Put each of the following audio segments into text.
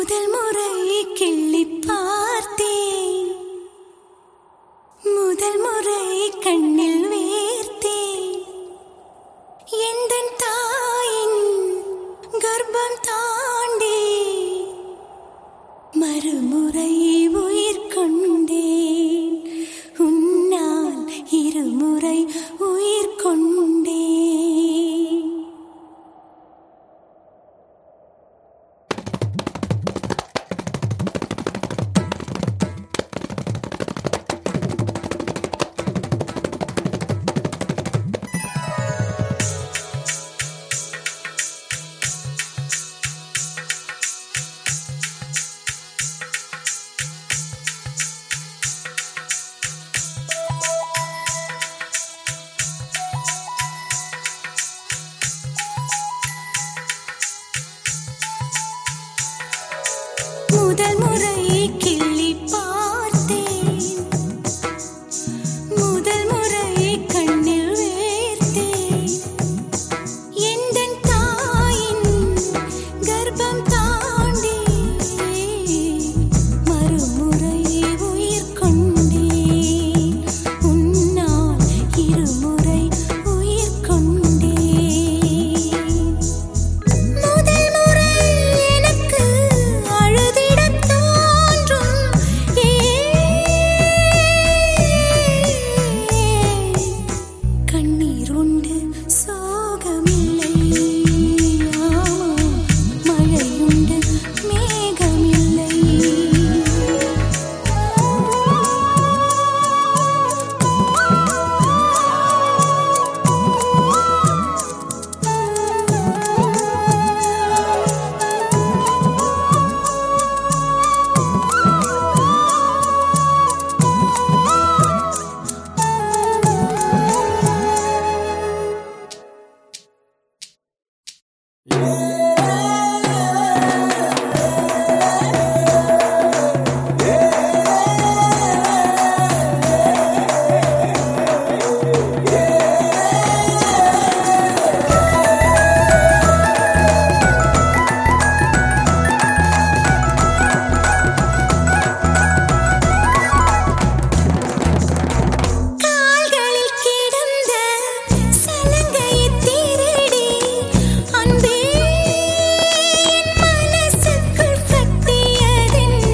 முதல் முறை கிள்ளி பார்த்தேன் முதல் முறை கண்ணில் வேர்த்தேன் எந்தன் தாயின் கர்ப்பம் தாண்டி மறுமுறை உயிர் கொண்டேன் உன்னால் இருமுறை உயிர் கொண்டேன் முதல் முறை கிள்ளி பார்த்தேன் முதல் முறை கண்ணில் வேர்த்தேன் எந்தன் தாயின் கர்ப்பம் தாண்டி மறுமுறை உயிர் கொண்டேன் உன்னால் இருமுறை உயிர் கொண்டேன் முதல் முறை எனக்கு அழுதிடத் தோன்றும் ஏன் கண்ணீர் உண்டு சோகமில்லை ஆமா, மழையுண்டு மேகமில்லை கால்களில் கிடந்த சலங்கையைத் திருடி அன்பே என் மனசுக்குள் கட்டியதென்ன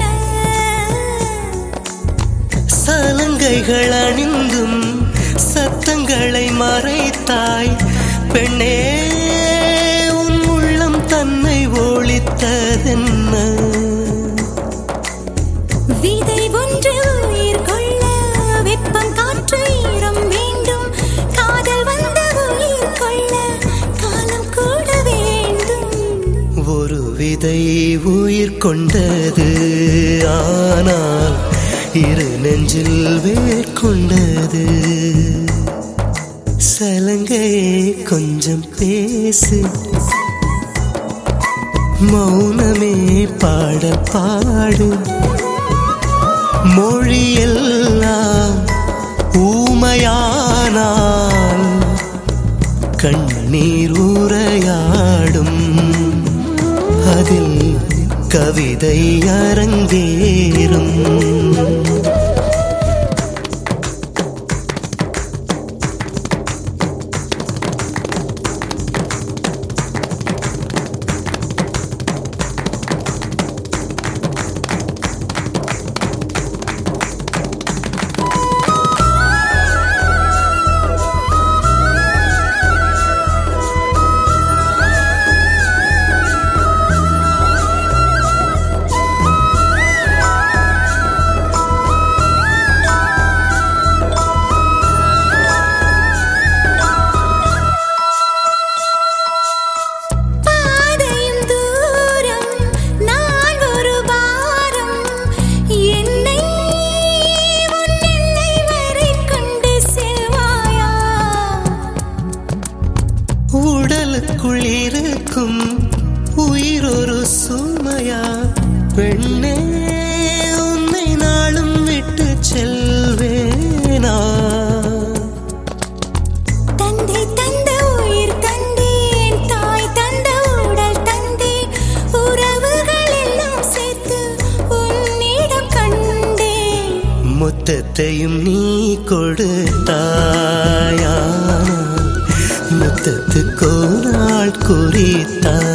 சலங்கைகள் அணிந்தும் சத்தங்களை மறைத்தாய் பெண்ணே உன் உள்ளம் தன்னை ஒழித்ததென்ன விதை ஒன்று உயிர் கொள்ள வெப்பம் காற்று ஈரம் வேண்டும் காதல் வந்த உயிர் கொள்ள காலம் கூட வேண்டும் ஒரு விதை உயிர் கொண்டது ஆனால் இரு நெஞ்சில் வேர் கொண்டது சலங்கையே கொஞ்சம் பேசு மௌனமே பாட பாடு மொழியெல்லாம் ஊமையானால் கண்ணீர் உரையாடும் அதில் கவிதை அரங்கேறும் பாதையும் தூரம் நான் ஒரு பாரம் என்னை உன் எல்லை வரை கொண்டு செல்வாயா உடலுக்குள் இருக்கும் உயிர் ஒரு சுமையா பெண்ணே உன்னை நாளும் விட்டு செல்வேனா தந்தை தந்த உயிர் தந்தேன் தாய் தந்த உடல் தந்தேன் உறவுகள் எல்லாம் சேர்த்து மொத்தத்தையும் நீ கொடுத்தாயா முத்தத்துக்கோ நாள் குறித்தாய்